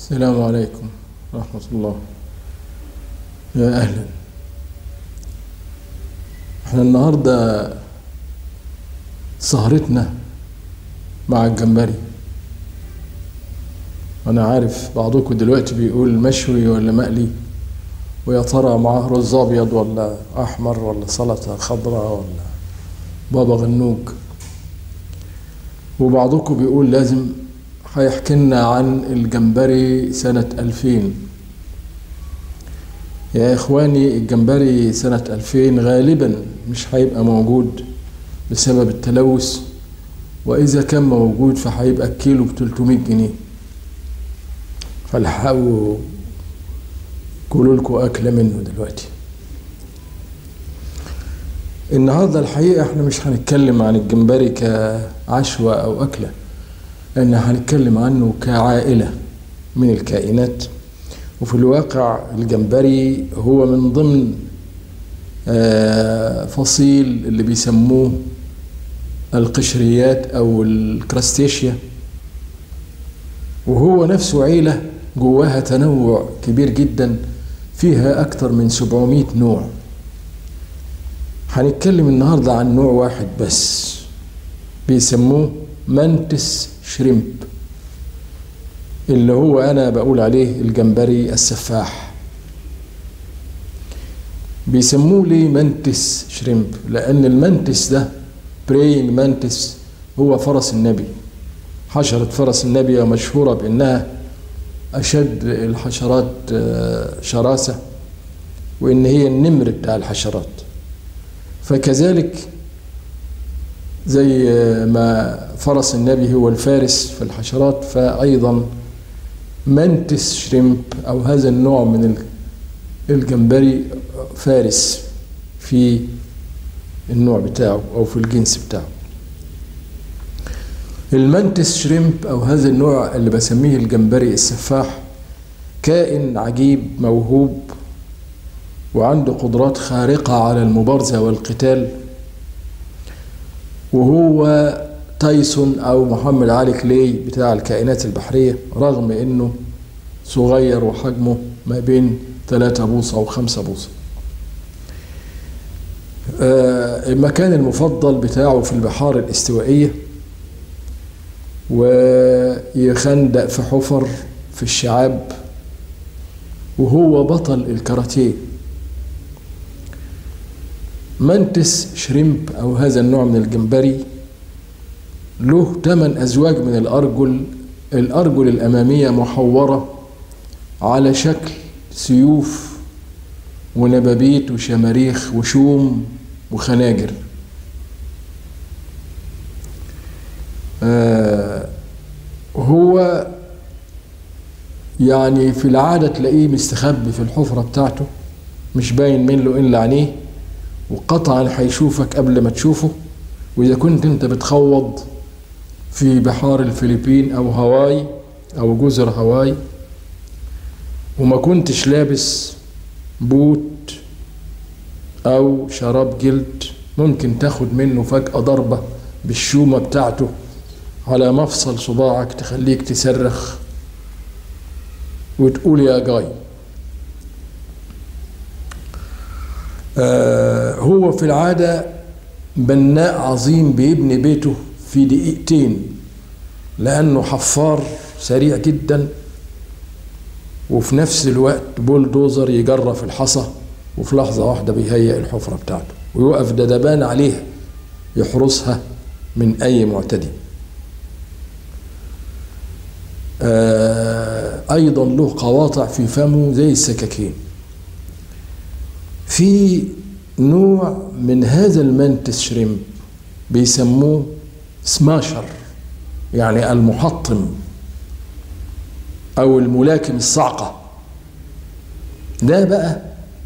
السلام عليكم ورحمة الله يا أهلا احنا النهاردة سهرتنا مع الجمبري أنا عارف بعضكم دلوقتي بيقول مشوي ولا مقلي ويا ترى معاه رز أبيض ولا أحمر ولا سلطة خضراء ولا بابا غنوج وبعضكم بيقول لازم هيحكي لنا عن الجمبري سنة 2000 يا إخواني الجمبري سنة 2000 غالبا مش هيبقى موجود بسبب التلوث وإذا كان موجود فهيبقى الكيلو ب 300 جنيه فالحقوا كلوا لكم أكلة منه دلوقتي النهارده الحقيقة احنا مش هنتكلم عن الجمبري كعشوة أو أكلة لأن هنتكلم عنه كعائلة من الكائنات وفي الواقع الجمبري هو من ضمن فصيل اللي بيسموه القشريات أو الكراستيشيا وهو نفسه عيلة جواها تنوع كبير جدا فيها أكثر من 700 نوع هنتكلم النهارده عن نوع واحد بس بيسموه منتس شريمب اللي هو انا بقول عليه الجمبري السفاح بيسموه ليه منتس شريمب لان المنتس ده برينج منتس هو فرس النبي حشرة فرس النبي مشهورة بأنها أشد الحشرات شراسة وإن هي النمر بتاع الحشرات فكذلك زي ما فرس النبي هو الفارس في الحشرات فأيضا منتس شريمب أو هذا النوع من الجمبري فارس في النوع بتاعه أو في الجنس بتاعه المنتس شريمب أو هذا النوع اللي بسميه الجمبري السفاح كائن عجيب موهوب وعنده قدرات خارقة على المبارزة والقتال وهو تايسون أو محمد علي كلي بتاع الكائنات البحرية رغم إنه صغير وحجمه ما بين 3 بوصة أو 5 بوصة المكان المفضل بتاعه في البحار الاستوائية ويخندق في حفر في الشعاب وهو بطل الكاراتيه منتس شريمب أو هذا النوع من الجمبري له ثمان أزواج من الأرجل الأرجل الأمامية محورة على شكل سيوف ونبابيت وشماريخ وشوم وخناجر آه هو يعني في العادة تلاقيه مستخبي في الحفرة بتاعته مش باين منه إلا عينيه وقطعا هيشوفك قبل ما تشوفه وإذا كنت أنت بتخوض في بحار الفلبين أو هاواي أو جزر هاواي وما كنتش لابس بوت أو شراب جلد ممكن تاخد منه فجأة ضربة بالشومة بتاعته على مفصل صباعك تخليك تصرخ وتقول يا جاي آه هو في العادة بناء عظيم بيبني بيته في دقيقتين لأنه حفار سريع جدا وفي نفس الوقت بولدوزر يجرف الحصى وفي لحظة واحدة بيهيئ الحفرة بتاعته ويوقف دبان عليها يحرسها من أي معتدي آه أيضا له قواطع في فمه زي السكاكين في نوع من هذا المنتس شريمب بيسموه سماشر يعني المحطم او الملاكم الصعقه ده بقى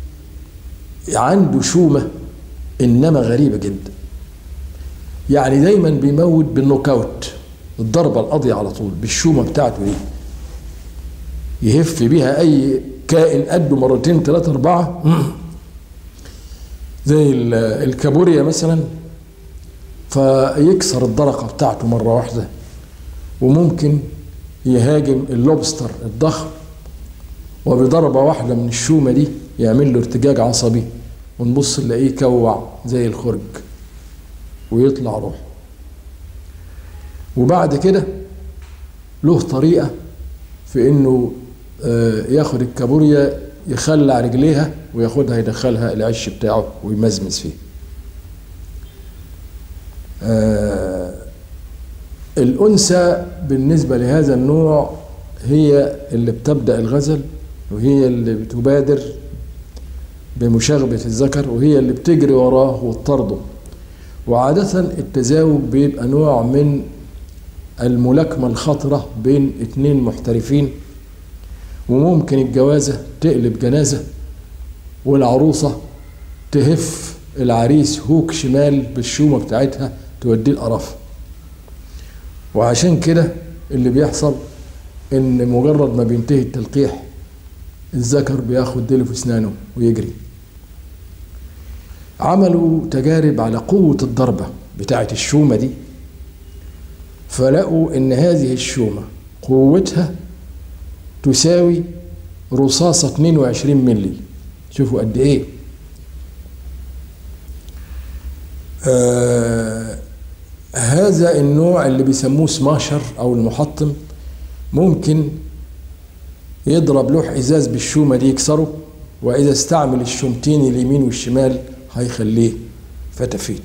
عنده شومه انما غريبه جدا يعني دايما بيموت بالنوكاوت الضربه القاضيه على طول بالشومه بتاعته دي يهف بيها اي كائن قده مرتين ثلاثه اربعه زي الكابوريا مثلا فيكسر الدرقه بتاعته مره واحده وممكن يهاجم اللوبستر الضخم وبضربة واحدة من الشومة دي يعمل له ارتجاج عصبي ونبص نلاقيه كوع زي الخرج ويطلع روحه وبعد كده له طريقة في انه ياخد الكابوريا يخلع رجليها وياخدها يدخلها العش بتاعه ويمزمز فيه آه الأنثى بالنسبة لهذا النوع هي اللي بتبدأ الغزل وهي اللي بتبادر بمشاغبة الذكر وهي اللي بتجري وراه وتطرده وعادة التزاوج بيبقى نوع من الملاكمة الخطرة بين اتنين محترفين وممكن الجوازة تقلب جنازة والعروسة تهف العريس هوك شمال بالشومة بتاعتها توديه القرف وعشان كده اللي بيحصل ان مجرد ما بينتهي التلقيح الذكر بياخد ديله في اسنانه ويجري عملوا تجارب على قوة الضربة بتاعة الشومة دي فلقوا ان هذه الشومة قوتها تساوي رصاصة 22 ملي شوفوا قد ايه آه هذا النوع اللي بيسموه سماشر او المحطم ممكن يضرب لوح ازاز بالشومه دي يكسره واذا استعمل الشومتين اليمين والشمال هيخليه فتافيت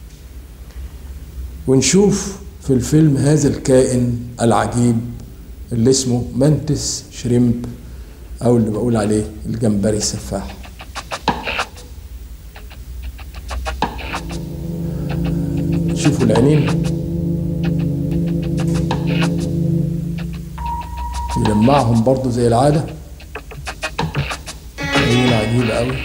ونشوف في الفيلم هذا الكائن العجيب اللي اسمه منتس شريمب او اللي بقول عليه الجمبري السفاح شوفوا العينين يلمعهم برضو زي العادة عينين عجيبة قوي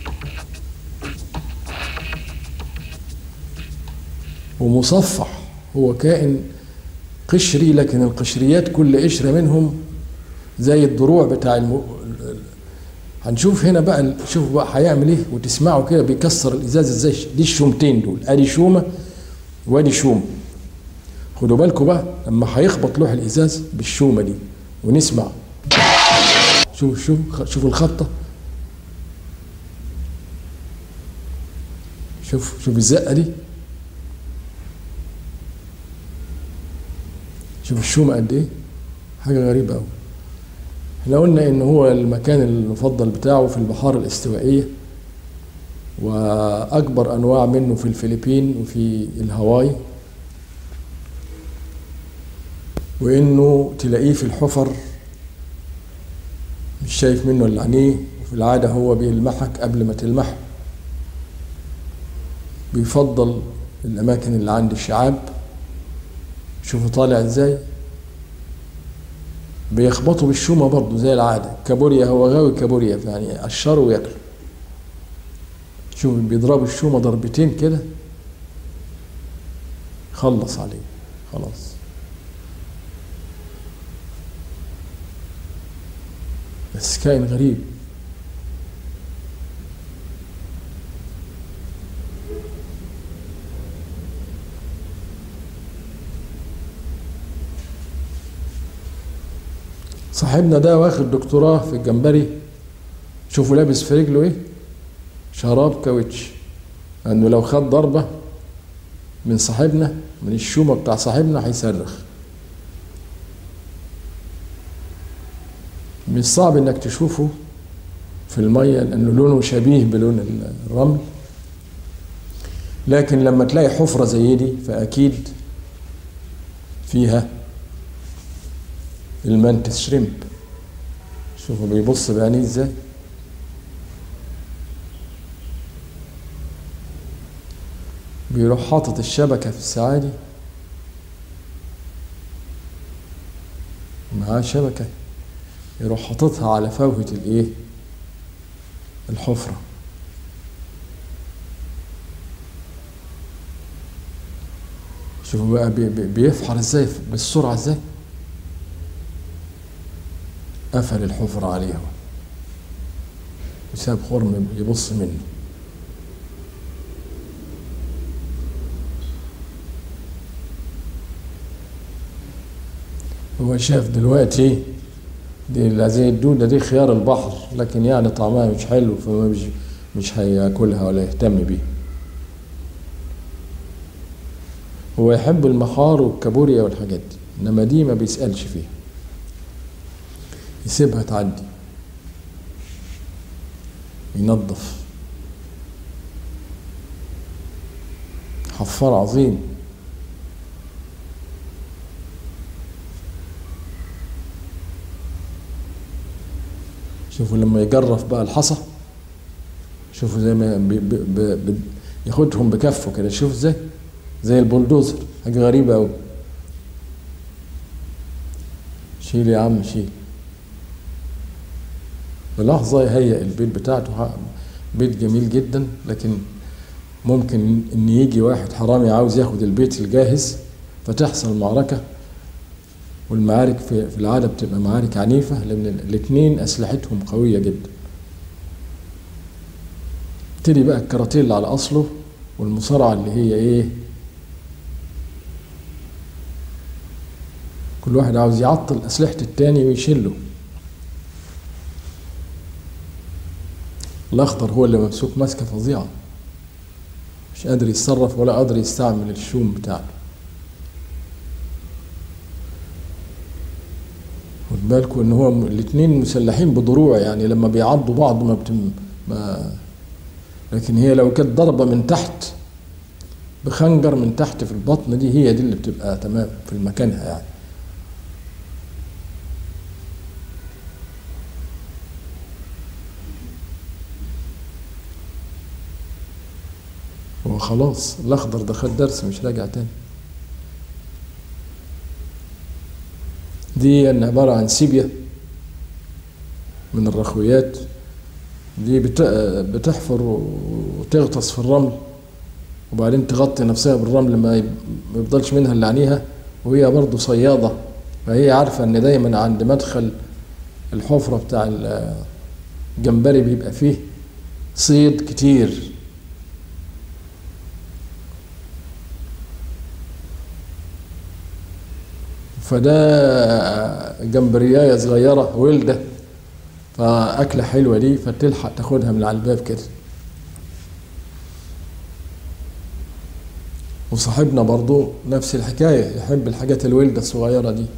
ومصفح هو كائن قشري لكن القشريات كل قشرة منهم زي الضروع بتاع الم... هنشوف هنا بقى شوفوا بقى هيعمل ايه وتسمعوا كده بيكسر الازاز ازاي دي الشومتين دول ادي شومه وادي شوم خدوا بالكم بقى لما هيخبط لوح الازاز بالشومه دي ونسمع شوف شوف شوف الخبطه شوف شوف الزقه دي شوف الشومه قد ايه حاجه غريبه قوي احنا قلنا ان هو المكان المفضل بتاعه في البحار الاستوائيه واكبر انواع منه في الفلبين وفي الهواي وانه تلاقيه في الحفر مش شايف منه الا عينيه وفي العاده هو بيلمحك قبل ما تلمحه بيفضل الاماكن اللي عند الشعاب شوفوا طالع ازاي بيخبطوا بالشومه برضه زي العاده كابوريا هو غاوي كابوريا يعني قشره وياكله شوف بيضربوا الشومه ضربتين كده خلص عليه خلاص بس كائن غريب صاحبنا ده واخد دكتوراه في الجمبري شوفوا لابس في رجله ايه شراب كاوتش انه لو خد ضربه من صاحبنا من الشومه بتاع صاحبنا هيصرخ مش صعب انك تشوفه في الميه لانه لونه شبيه بلون الرمل لكن لما تلاقي حفره زي دي فاكيد فيها المانتس شريمب شوفوا بيبص بعينيه ازاي بيروح حاطط الشبكة في السعادي معاه شبكة يروح حاططها على فوهة الايه الحفرة شوفوا بقى بي بي بيفحر ازاي بالسرعة ازاي قفل الحفرة عليها وساب خرم يبص منه هو شاف دلوقتي دي زي الدودة دي خيار البحر لكن يعني طعمها مش حلو فما مش مش هياكلها ولا يهتم بيها هو يحب المخار والكابوريا والحاجات دي انما دي ما بيسألش فيها يسيبها تعدي ينظف حفار عظيم شوفوا لما يجرف بقى الحصى شوفوا زي ما بي بي بي ياخدهم بكفه كده شوف ازاي زي البلدوزر حاجة غريبة أوي شيل يا عم شيل بلحظة يهيئ البيت بتاعته بيت جميل جدا لكن ممكن ان يجي واحد حرامي عاوز ياخد البيت الجاهز فتحصل معركة والمعارك في, في العادة بتبقى معارك عنيفة لأن الاتنين أسلحتهم قوية جدا تبتدي بقى الكاراتيه اللي على أصله والمصارعة اللي هي إيه كل واحد عاوز يعطل أسلحة التاني ويشيله الأخضر هو اللي ممسوك ماسكة فظيعة مش قادر يتصرف ولا قادر يستعمل الشوم بتاعه خد بالكم ان هو الاثنين مسلحين بضروع يعني لما بيعضوا بعض ما بتم ما لكن هي لو كانت ضربه من تحت بخنجر من تحت في البطن دي هي دي اللي بتبقى تمام في مكانها يعني هو خلاص الاخضر ده خد درس مش راجع تاني دي عبارة عن سيبيا من الرخويات دي بتحفر وتغطس في الرمل وبعدين تغطي نفسها بالرمل ما يفضلش منها اللي عينيها وهي برضه صيادة فهي عارفة ان دايما عند مدخل الحفرة بتاع الجمبري بيبقى فيه صيد كتير فده جمبرياية صغيرة ولدة فأكلة حلوة دي فتلحق تاخدها من على الباب كده وصاحبنا برضو نفس الحكاية يحب الحاجات الولدة الصغيرة دي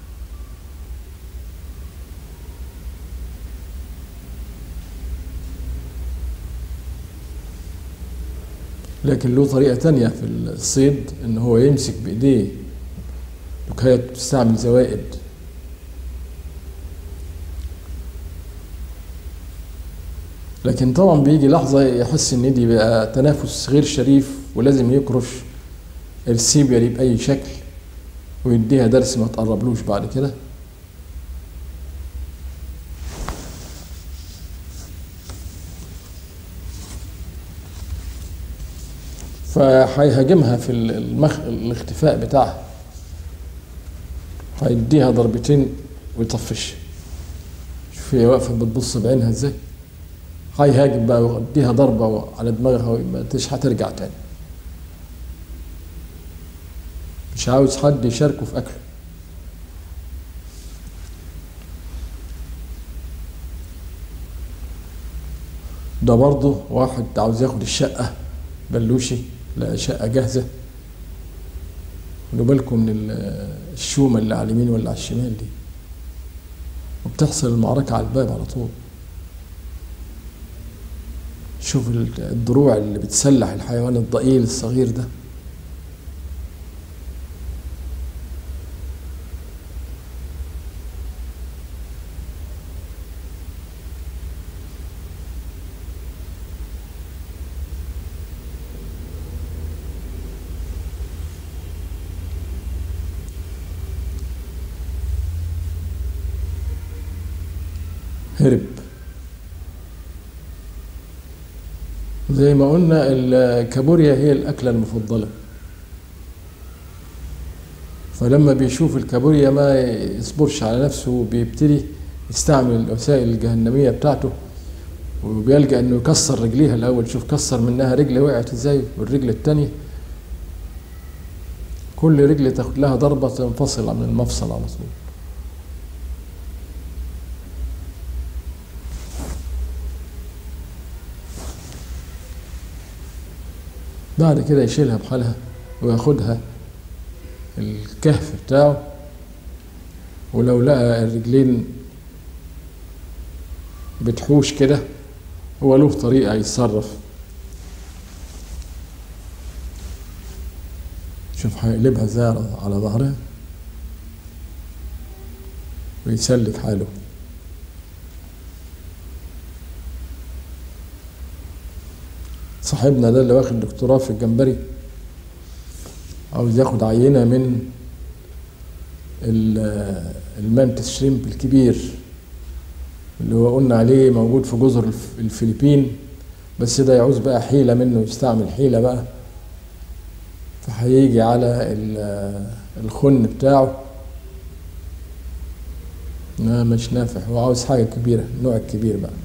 لكن له طريقة تانية في الصيد ان هو يمسك بايديه وهي بتستعمل زوائد لكن طبعا بيجي لحظة يحس ان دي بقى تنافس غير شريف ولازم يكرش السيبيا دي بأي شكل ويديها درس ما تقربلوش بعد كده فهيهاجمها في المخ... الاختفاء بتاعها هيديها ضربتين ويطفش شوف هي واقفه بتبص بعينها ازاي هيهاجم بقى ويديها ضربه على دماغها مش هترجع تاني مش عاوز حد يشاركه في اكله ده برضه واحد عاوز ياخد الشقه بلوشي لقى شقه جاهزه خدوا بالكم من الشومة اللي على اليمين ولا على الشمال دي وبتحصل المعركة على الباب على طول شوف الدروع اللي بتسلح الحيوان الضئيل الصغير ده هرب زي ما قلنا الكابوريا هي الأكلة المفضلة فلما بيشوف الكابوريا ما يصبرش على نفسه وبيبتدي يستعمل الوسائل الجهنمية بتاعته وبيلجأ انه يكسر رجليها الأول شوف كسر منها رجل وقعت ازاي والرجل التانية كل رجل تاخد لها ضربة تنفصل عن المفصل على طول بعد كده يشيلها بحالها وياخدها الكهف بتاعه ولو لقى الرجلين بتحوش كده هو له طريقة يتصرف شوف هيقلبها ازاي على- على ظهرها ويسلك حاله صاحبنا ده اللي واخد دكتوراه في الجمبري عاوز ياخد عينة من ال- المانتس شريمب الكبير اللي هو قلنا عليه موجود في جزر الف- الفلبين بس ده يعوز بقى حيلة منه يستعمل حيلة بقى فهيجي على ال- الخن بتاعه لا مش نافع هو عاوز حاجة كبيرة النوع الكبير بقى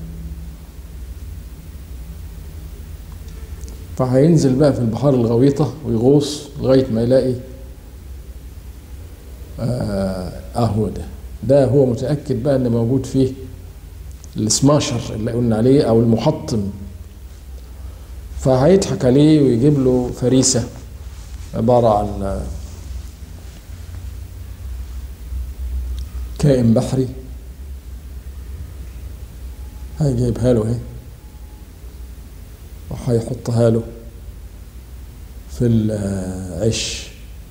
فهينزل بقى في البحار الغويطة ويغوص لغاية ما يلاقي آه أهو ده ده هو متأكد بقى إن موجود فيه السماشر اللي قلنا عليه أو المحطم فهيضحك عليه ويجيب له فريسة عبارة عن كائن بحري هيجيبها له اهي وهيحطها له في العش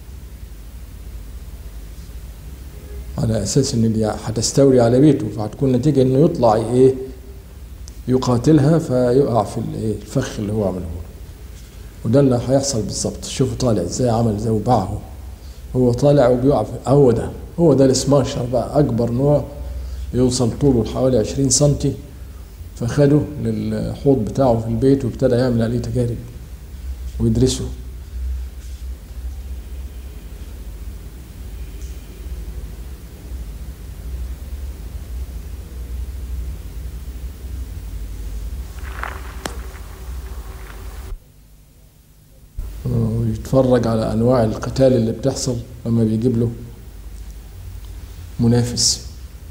على اساس ان دي هتستولي على بيته فهتكون نتيجه انه يطلع ايه يقاتلها فيقع في الايه الفخ اللي هو عمله له وده اللي هيحصل بالظبط شوفوا طالع ازاي عمل زي وبعه هو طالع وبيقع في هو ده هو ده السماشر بقى اكبر نوع يوصل طوله حوالي 20 سنتي فخده للحوض بتاعه في البيت وابتدى يعمل عليه تجارب ويدرسه ويتفرج على انواع القتال اللي بتحصل لما بيجيب له منافس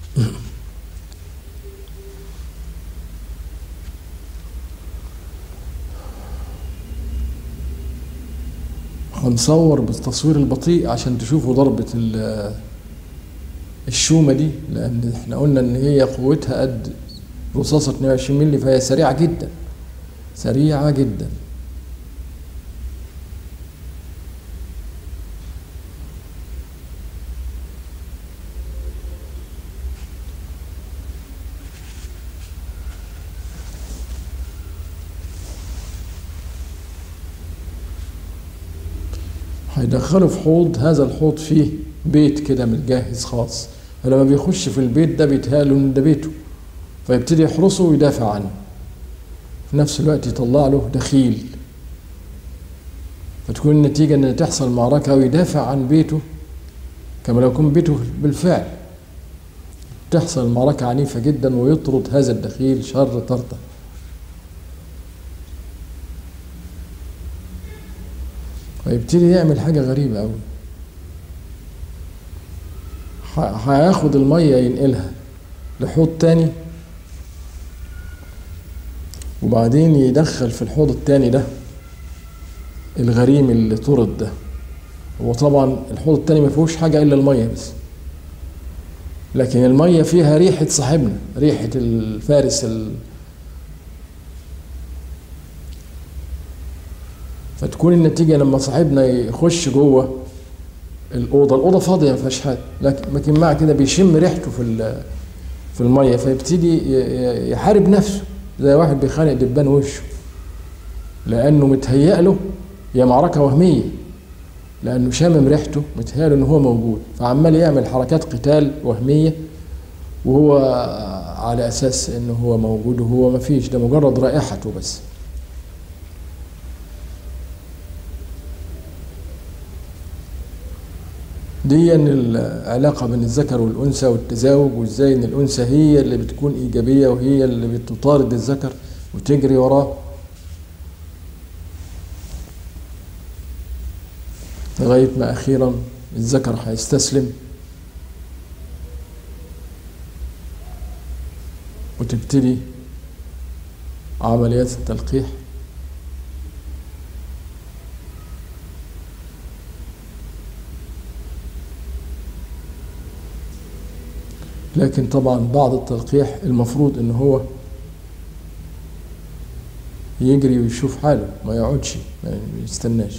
هنصور بالتصوير البطيء عشان تشوفوا ضربة ال- الشومة دي لأن احنا قلنا إن هي قوتها قد رصاصة 22 مللي فهي سريعة جدا سريعة جدا هيدخله في حوض هذا الحوض فيه بيت كده متجهز خاص فلما بيخش في البيت ده بيتهيأله ان ده بيته فيبتدي يحرسه ويدافع عنه في نفس الوقت يطلع له دخيل فتكون النتيجة ان تحصل معركة ويدافع عن بيته كما لو يكون بيته بالفعل تحصل معركة عنيفة جدا ويطرد هذا الدخيل شر طردة ويبتدي يعمل حاجة غريبة أوي ح- هياخد المية ينقلها لحوض تاني وبعدين يدخل في الحوض التاني ده الغريم اللي طرد ده هو طبعا الحوض التاني ما فيهوش حاجة إلا المية بس لكن المية فيها ريحة صاحبنا ريحة الفارس ال... فتكون النتيجة لما صاحبنا يخش جوه الأوضة الأوضة فاضية ما فيهاش حاجة لكن لكن مع كده بيشم ريحته في ال- في المية فيبتدي ي- ي- يحارب نفسه زي واحد بيخانق دبان وشه لأنه متهيأ له هي معركة وهمية لأنه شامم ريحته متهيأ له إن هو موجود فعمال يعمل حركات قتال وهمية وهو على أساس إنه هو موجود وهو ما فيش ده مجرد رائحته بس دي إن العلاقة بين الذكر والأنثى والتزاوج وإزاي إن الأنثى هي اللي بتكون إيجابية وهي اللي بتطارد الذكر وتجري وراه لغاية ما أخيرا الذكر هيستسلم وتبتدي عمليات التلقيح لكن طبعا بعض التلقيح المفروض ان هو يجري ويشوف حاله ما يقعدش ما يستناش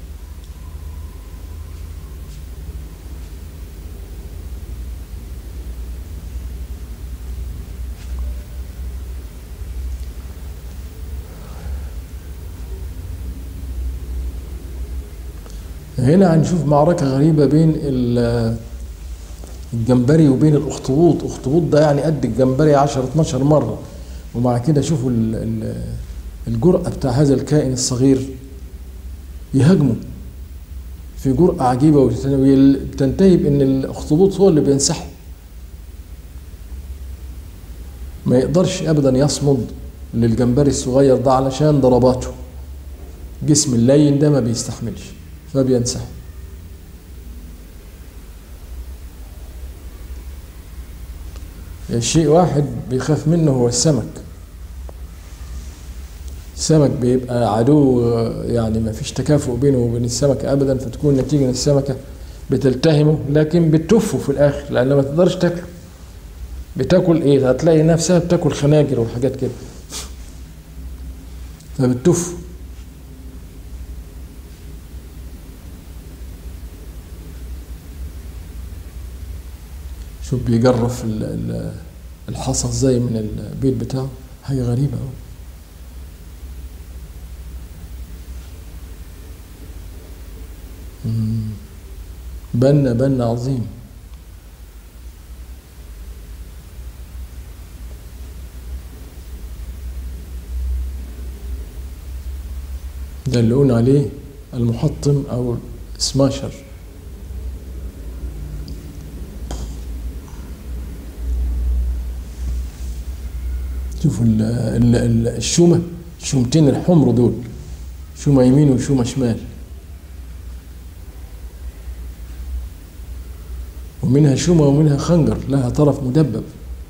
هنا هنشوف معركة غريبة بين ال- الجمبري وبين الاخطبوط الاخطبوط ده يعني قد الجمبري 10 12 مرة ومع كده شوفوا ال- ال- الجرأة بتاع هذا الكائن الصغير يهاجمه في جرأة عجيبة وتنتهي بأن الأخطبوط هو اللي بينسحب ما يقدرش أبدا يصمد للجمبري الصغير ده علشان ضرباته جسم اللين ده ما بيستحملش فبينسحب الشيء واحد بيخاف منه هو السمك السمك بيبقى عدو يعني ما فيش تكافؤ بينه وبين السمكة أبدا فتكون نتيجة إن السمكة بتلتهمه لكن بتفه في الآخر لأن ما تقدرش تاكله بتاكل إيه هتلاقي نفسها بتاكل خناجر وحاجات كده فبتف شوف بيجرف ال- ال- الحصى ازاي من البيت بتاعه حاجة غريبة أوي مم. بنا بنا عظيم ده اللي قلنا عليه المحطم او سماشر شوفوا ال- ال- ال- الشومة الشومتين الحمر دول شومة يمين وشومة شمال ومنها شومة ومنها خنجر لها طرف مدبب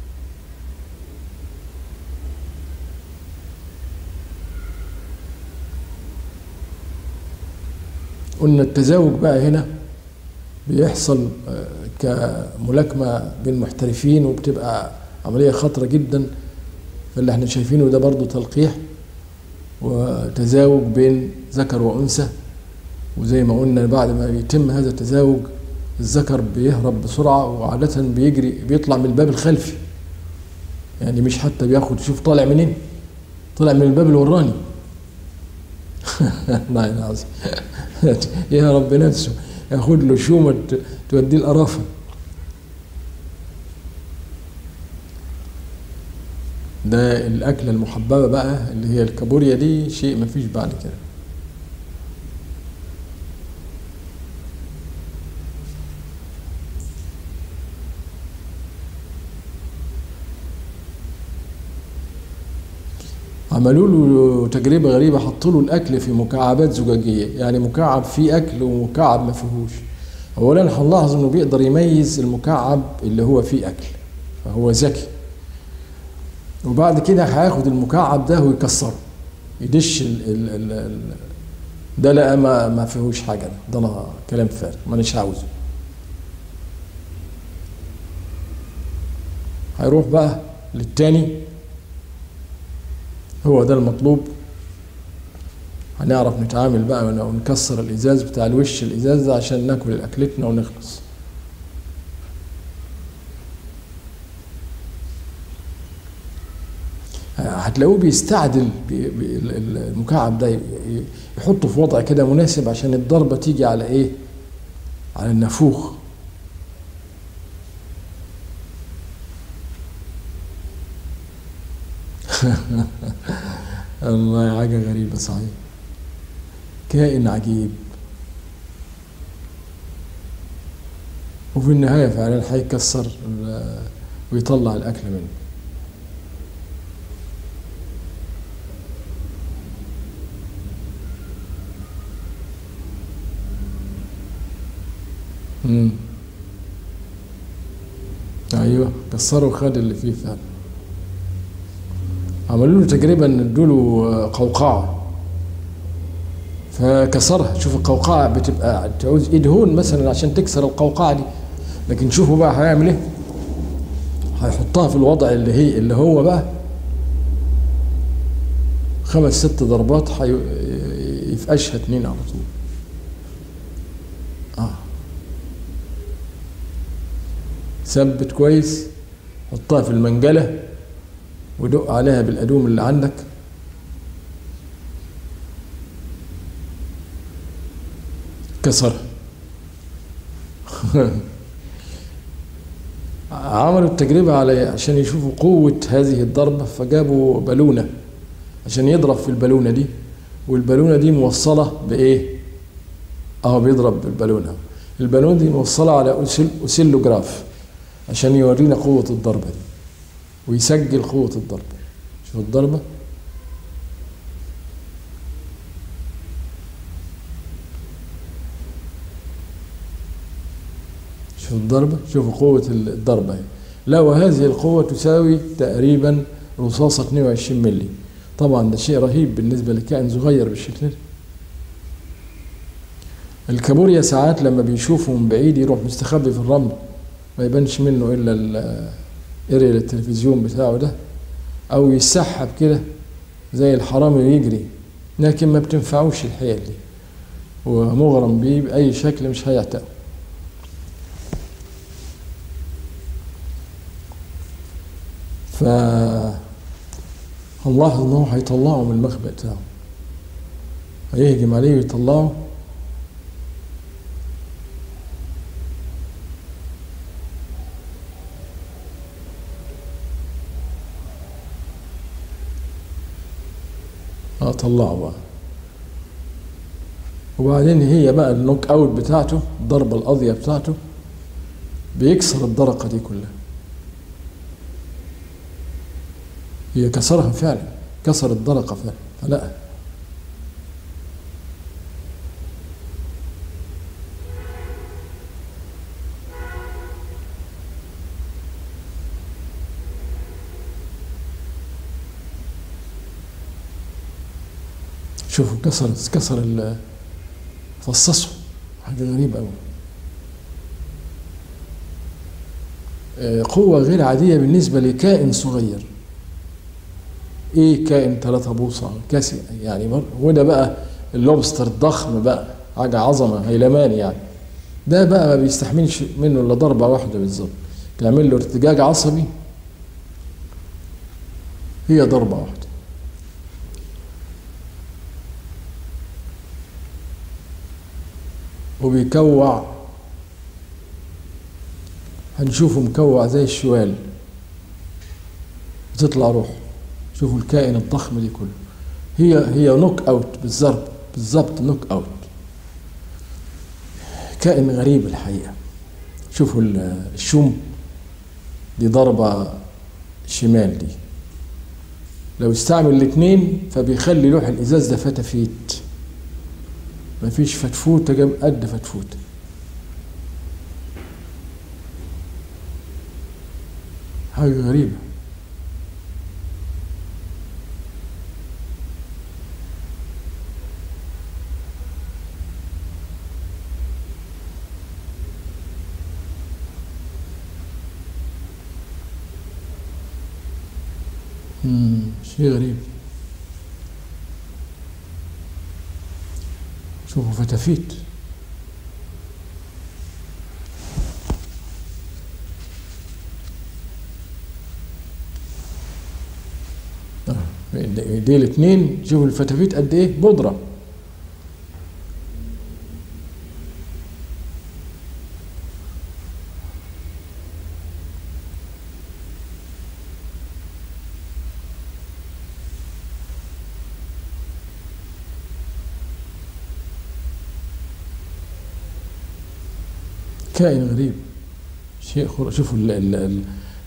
قلنا التزاوج بقى هنا بيحصل آه، كملاكمة بين محترفين وبتبقى عملية خطرة جدا فاللي احنا شايفينه ده برضو تلقيح وتزاوج بين ذكر وأنثى وزي ما قلنا بعد ما بيتم هذا التزاوج الذكر بيهرب بسرعة وعادة بيجري بيطلع من الباب الخلفي يعني مش حتى بياخد يشوف طالع منين طلع من الباب الوراني الله العظيم يا رب نفسه ياخد له شومة ت- توديه القرافة ده الأكلة المحببة بقى اللي هي الكابوريا دي شيء مفيش بعد كده عملوا له تجربة غريبة حطوا له الأكل في مكعبات زجاجية يعني مكعب فيه أكل ومكعب ما فيهوش أولا هنلاحظ إنه بيقدر يميز المكعب اللي هو فيه أكل فهو ذكي وبعد كده هياخد المكعب ده ويكسره يدش ال ال ال ال ده لا ما ما فيهوش حاجة ده, ده أنا كلام فارغ مانيش عاوزه هيروح بقى للتاني هو ده المطلوب هنعرف نتعامل بقى ونكسر الازاز بتاع الوش الازاز ده عشان ناكل اكلتنا ونخلص هتلاقوه بيستعدل بي- بي- ال- ال- المكعب ده ي- ي- يحطه في وضع كده مناسب عشان الضربة تيجي على ايه على النافوخ الله حاجة غريبة صحيح كائن عجيب وفي النهاية فعلا هيكسر ال- ويطلع الأكل منه مم. ايوه كسروا وخد اللي فيه فعلا عملوا له تجربه ان ادوا له قوقعه فكسرها شوف القوقعه بتبقى تعوز ايد هون مثلا عشان تكسر القوقعه دي لكن شوفوا بقى هيعمل ايه هيحطها في الوضع اللي هي اللي هو بقى خمس ست ضربات يفقشها اتنين على طول اه ثبت كويس حطها في المنجلة ودق عليها بالأدوم اللي عندك كسرها عملوا التجربة على عشان يشوفوا قوة هذه الضربة فجابوا بالونة عشان يضرب في البالونة دي والبالونة دي موصلة بإيه؟ أهو بيضرب بالبالونة البالونة دي موصلة على أسيلوجراف عشان يورينا قوة الضربة دي ويسجل قوة الضربة شوف الضربة شوف الضربة شوفوا قوة الضربة هي. لا وهذه القوة تساوي تقريبا رصاصة 22 ملي طبعا ده شيء رهيب بالنسبة لكائن صغير بالشكل ده الكابوريا ساعات لما بيشوفه من بعيد يروح مستخبي في الرمل ما يبانش منه الا الاريال التلفزيون بتاعه ده او يسحب كده زي الحرامي ويجري لكن ما بتنفعوش الحيل دي ومغرم بيه باي شكل مش هيعتقه ف هنلاحظ ان هو هيطلعه من المخبأ بتاعه هيهجم عليه ويطلعه اطلعه بقى وبعدين هي بقى النوك اوت بتاعته الضربه القاضيه بتاعته بيكسر الدرقه دي كلها هي كسرها فعلا كسر الدرقه فعلا فلا شوفوا كسر كسر ال فصصه حاجة غريبة أوي قوة غير عادية بالنسبة لكائن صغير ايه كائن ثلاثة بوصة كاسي يعني وده بقى اللوبستر الضخم بقى حاجة عظمة هيلمان يعني ده بقى ما بيستحملش منه الا ضربة واحدة بالظبط تعمل له ارتجاج عصبي هي ضربة واحدة وبيكوع هنشوفه مكوع زي الشوال بتطلع روحه شوفوا الكائن الضخم دي كله هي هي نوك اوت بالضبط بالضبط نوك اوت كائن غريب الحقيقه شوفوا الشوم دي ضربه شمال دي لو استعمل الاثنين فبيخلي لوح الازاز ده فتافيت مفيش فتفوتة جنب قد فتفوتة حاجة غريبة شيء غريب شوفوا فتافيت دي الاثنين شوفوا الفتافيت قد ايه بودره كائن غريب شيء خر... شوفوا ال ال ال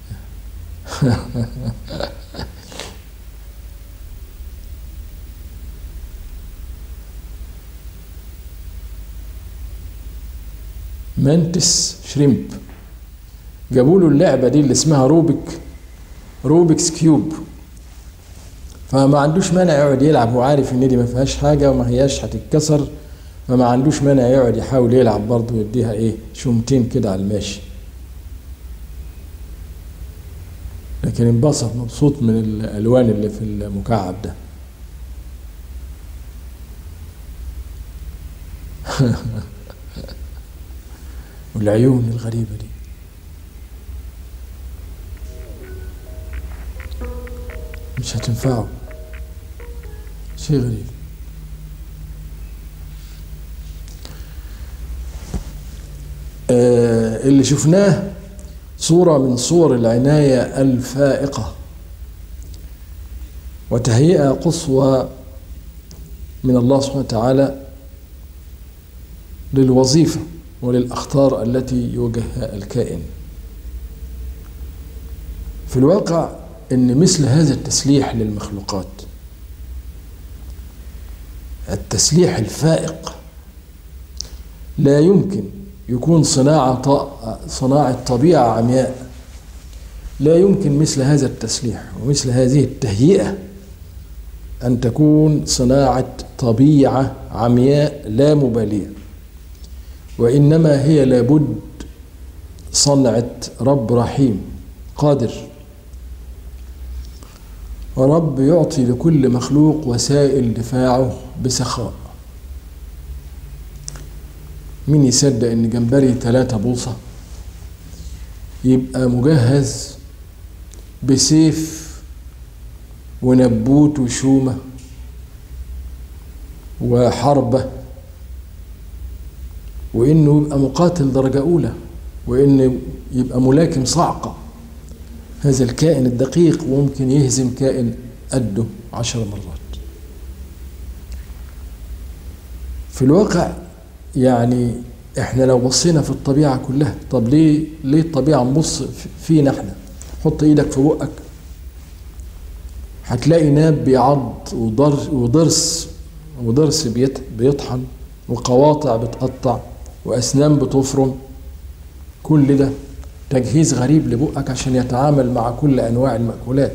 مانتس شريمب جابوا له اللعبه دي اللي اسمها روبيك روبيكس كيوب فما عندوش مانع يقعد يلعب هو عارف ان دي ما فيهاش حاجه وما هياش هتتكسر فما عندوش مانع يقعد يحاول يلعب برضه ويديها ايه شومتين كده على الماشي لكن انبسط مبسوط من الالوان اللي في المكعب ده والعيون الغريبة دي مش هتنفعه شيء غريب آه اللي شفناه صورة من صور العناية الفائقة وتهيئة قصوى من الله سبحانه وتعالى للوظيفة وللأخطار التي يواجهها الكائن في الواقع أن مثل هذا التسليح للمخلوقات التسليح الفائق لا يمكن يكون صناعة صناعة طبيعة عمياء لا يمكن مثل هذا التسليح ومثل هذه التهيئة أن تكون صناعة طبيعة عمياء لا مبالية وإنما هي لابد صنعة رب رحيم قادر ورب يعطي لكل مخلوق وسائل دفاعه بسخاء مين يصدق ان جمبري ثلاثة بوصة يبقى مجهز بسيف ونبوت وشومة وحربة وانه يبقى مقاتل درجة اولى وانه يبقى ملاكم صعقة هذا الكائن الدقيق وممكن يهزم كائن قده عشر مرات في الواقع يعني احنا لو بصينا في الطبيعة كلها طب ليه ليه الطبيعة نبص فينا احنا حط ايدك في بقك هتلاقي ناب بيعض وضرس وضرس وضرس بيطحن وقواطع بتقطع واسنان بتفرم كل ده تجهيز غريب لبقك عشان يتعامل مع كل انواع المأكولات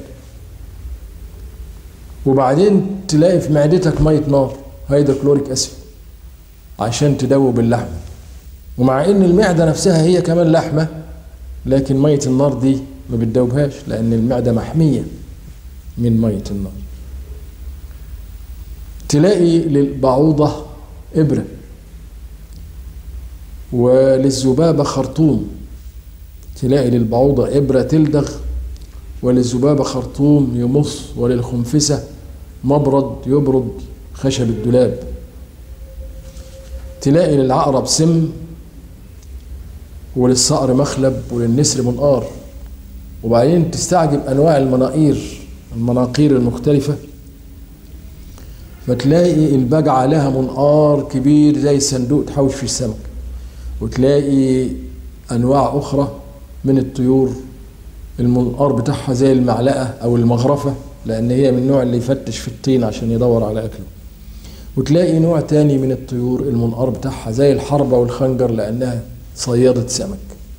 وبعدين تلاقي في معدتك ميه نار هيدروكلوريك اسيد عشان تدوب اللحمه ومع ان المعده نفسها هي كمان لحمه لكن ميه النار دي ما بتدوبهاش لان المعده محميه من ميه النار تلاقي للبعوضه ابره وللذبابه خرطوم تلاقي للبعوضه ابره تلدغ وللذبابه خرطوم يمص وللخنفسه مبرد يبرد خشب الدولاب تلاقي للعقرب سم وللصقر مخلب وللنسر منقار وبعدين تستعجب انواع المناقير المناقير المختلفه فتلاقي البجعه لها منقار كبير زي صندوق تحوش فيه السمك وتلاقي انواع اخرى من الطيور المنقار بتاعها زي المعلقه او المغرفه لان هي من النوع اللي يفتش في الطين عشان يدور على اكله وتلاقي نوع تاني من الطيور المنقار بتاعها زي الحربة والخنجر لأنها صيادة سمك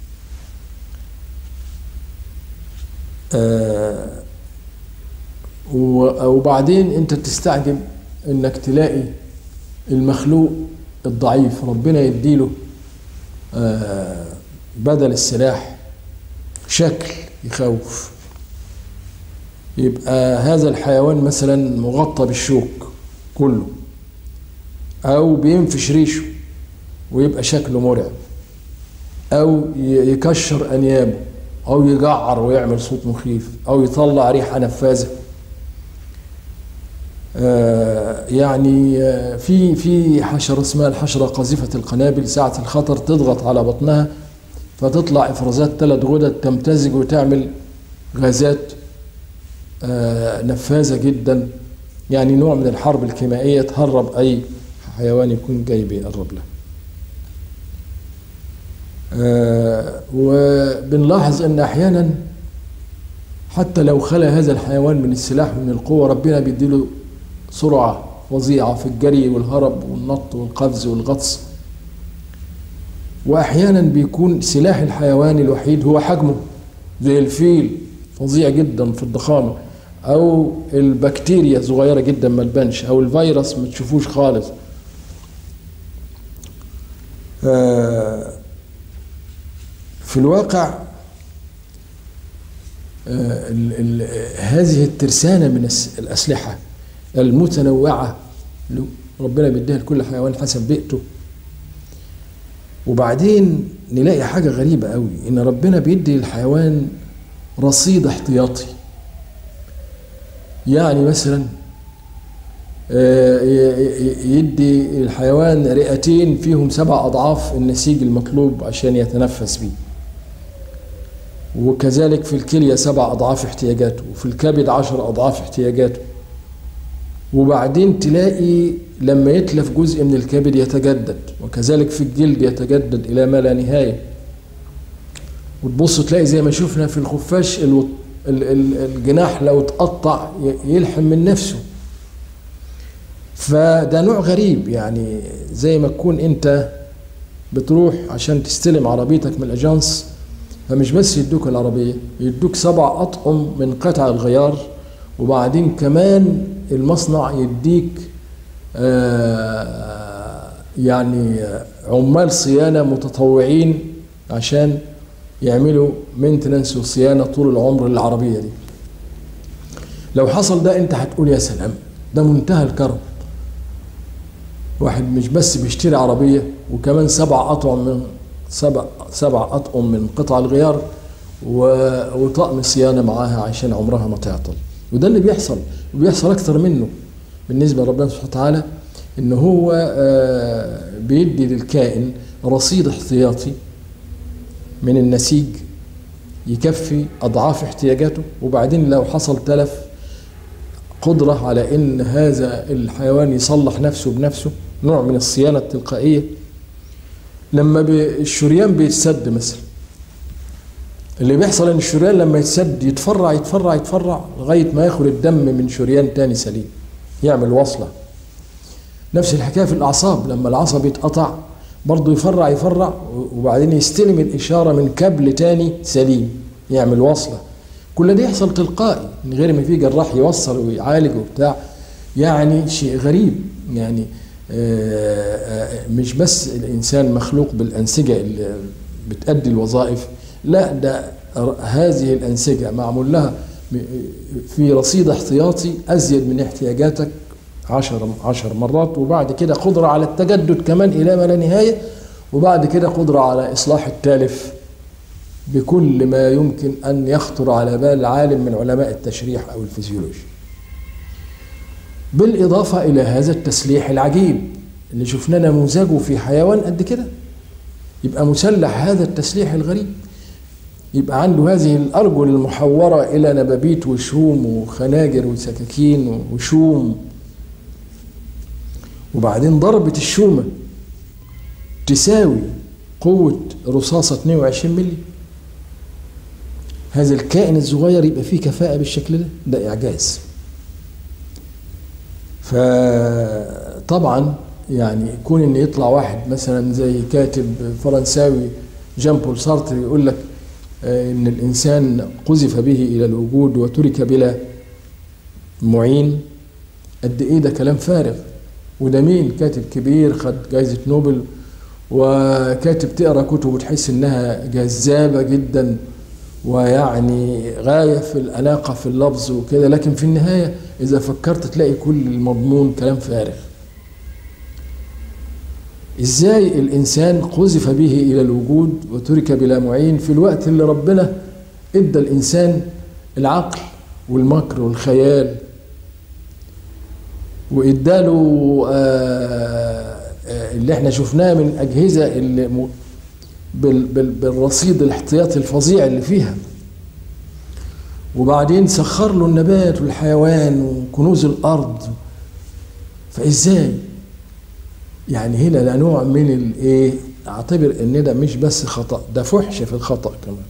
آه وبعدين انت تستعجب انك تلاقي المخلوق الضعيف ربنا يديله آه بدل السلاح شكل يخوف يبقى هذا الحيوان مثلا مغطى بالشوك كله او بينفش ريشه ويبقى شكله مرعب او يكشر انيابه او يجعر ويعمل صوت مخيف او يطلع ريحه نفاذه آه يعني آه في في حشره اسمها الحشره قاذفه القنابل ساعه الخطر تضغط على بطنها فتطلع افرازات ثلاث غدد تمتزج وتعمل غازات آه نفاذه جدا يعني نوع من الحرب الكيميائيه تهرب اي حيوان يكون جاي بيقرب له آه وبنلاحظ ان احيانا حتى لو خلى هذا الحيوان من السلاح ومن القوه ربنا بيديله سرعه فظيعه في الجري والهرب والنط والقفز والغطس واحيانا بيكون سلاح الحيوان الوحيد هو حجمه زي الفيل فظيع جدا في الضخامه او البكتيريا صغيره جدا ما تبانش او الفيروس ما تشوفوش خالص في الواقع ال ال هذه الترسانة من الأسلحة المتنوعة ربنا بيديها لكل حيوان حسب بيئته وبعدين نلاقي حاجة غريبة قوي إن ربنا بيدي للحيوان رصيد احتياطي يعني مثلا يدي الحيوان رئتين فيهم سبع أضعاف النسيج المطلوب عشان يتنفس بيه وكذلك في الكلية سبع أضعاف احتياجاته وفي الكبد عشر أضعاف احتياجاته وبعدين تلاقي لما يتلف جزء من الكبد يتجدد وكذلك في الجلد يتجدد إلى ما لا نهاية وتبص تلاقي زي ما شفنا في الخفاش الجناح لو اتقطع يلحم من نفسه فده نوع غريب يعني زي ما تكون انت بتروح عشان تستلم عربيتك من الاجانس فمش بس يدوك العربية يدوك سبع أطقم من قطع الغيار وبعدين كمان المصنع يديك آه يعني عمال صيانة متطوعين عشان يعملوا مينتننس وصيانة طول العمر للعربية دي لو حصل ده انت هتقول يا سلام ده منتهى الكرم واحد مش بس بيشتري عربية وكمان سبع أطعم من سبع سبع أطقم من قطع الغيار وطقم صيانة معاها عشان عمرها ما تعطل وده اللي بيحصل وبيحصل أكتر منه بالنسبة لربنا سبحانه وتعالى إن هو بيدي للكائن رصيد احتياطي من النسيج يكفي أضعاف احتياجاته وبعدين لو حصل تلف قدرة على إن هذا الحيوان يصلح نفسه بنفسه نوع من الصيانة التلقائية لما الشريان بيتسد مثلا اللي بيحصل ان الشريان لما يتسد يتفرع يتفرع يتفرع لغايه ما ياخد الدم من شريان تاني سليم يعمل وصله نفس الحكايه في الاعصاب لما العصب يتقطع برضه يفرع يفرع وبعدين يستلم الاشاره من كابل تاني سليم يعمل وصله كل ده يحصل تلقائي من غير ما في جراح يوصل ويعالج وبتاع يعني شيء غريب يعني مش بس الانسان مخلوق بالانسجه اللي بتأدي الوظائف لا ده هذه الانسجه معمول لها في رصيد احتياطي ازيد من احتياجاتك عشر عشر مرات وبعد كده قدره على التجدد كمان الى ما لا نهايه وبعد كده قدره على اصلاح التالف بكل ما يمكن ان يخطر على بال عالم من علماء التشريح او الفسيولوجيا بالإضافة إلى هذا التسليح العجيب اللي شفنا نموذجه في حيوان قد كده يبقى مسلح هذا التسليح الغريب يبقى عنده هذه الأرجل المحورة إلى نبابيت وشوم وخناجر وسكاكين وشوم وبعدين ضربة الشومة تساوي قوة رصاصة 22 ملي هذا الكائن الصغير يبقى فيه كفاءة بالشكل ده ده إعجاز فطبعا يعني يكون ان يطلع واحد مثلا زي كاتب فرنساوي جان بول سارتر يقول لك ان الانسان قذف به الى الوجود وترك بلا معين قد ايه ده كلام فارغ وده مين كاتب كبير خد جائزة نوبل وكاتب تقرا كتبه وتحس انها جذابة جدا ويعني غاية في الأناقة في اللفظ وكده لكن في النهاية إذا فكرت تلاقي كل المضمون كلام فارغ إزاي الإنسان قذف به إلى الوجود وترك بلا معين في الوقت اللي ربنا إدى الإنسان العقل والمكر والخيال وإداله اللي احنا شفناه من أجهزة اللي بالرصيد الاحتياطي الفظيع اللي فيها وبعدين سخر له النبات والحيوان وكنوز الارض فازاي يعني هنا لا نوع من الايه اعتبر ان ده مش بس خطا ده فحش في الخطا كمان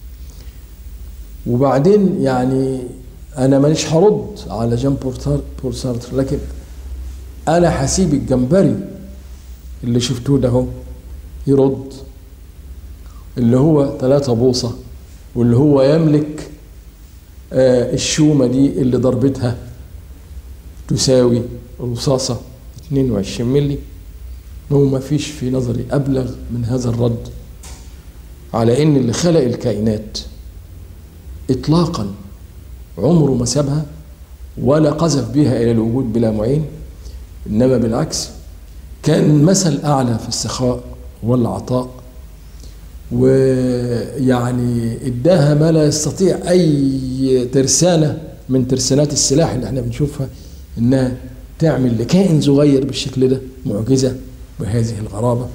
وبعدين يعني انا مانيش هرد على جان بول سارتر لكن انا هسيب الجمبري اللي شفتوه ده هو يرد اللي هو ثلاثة بوصة واللي هو يملك آه الشومة دي اللي ضربتها تساوي رصاصة 22 ملي هو ما فيش في نظري أبلغ من هذا الرد على إن اللي خلق الكائنات إطلاقا عمره ما سابها ولا قذف بها إلى الوجود بلا معين إنما بالعكس كان مثل أعلى في السخاء والعطاء ويعني اداها ما لا يستطيع أي ترسانة من ترسانات السلاح اللي احنا بنشوفها إنها تعمل لكائن صغير بالشكل ده معجزة بهذه الغرابة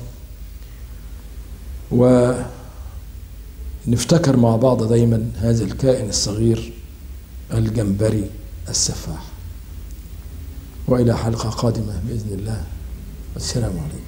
ونفتكر مع بعض دايما هذا الكائن الصغير الجمبري السفاح وإلى حلقة قادمة بإذن الله والسلام عليكم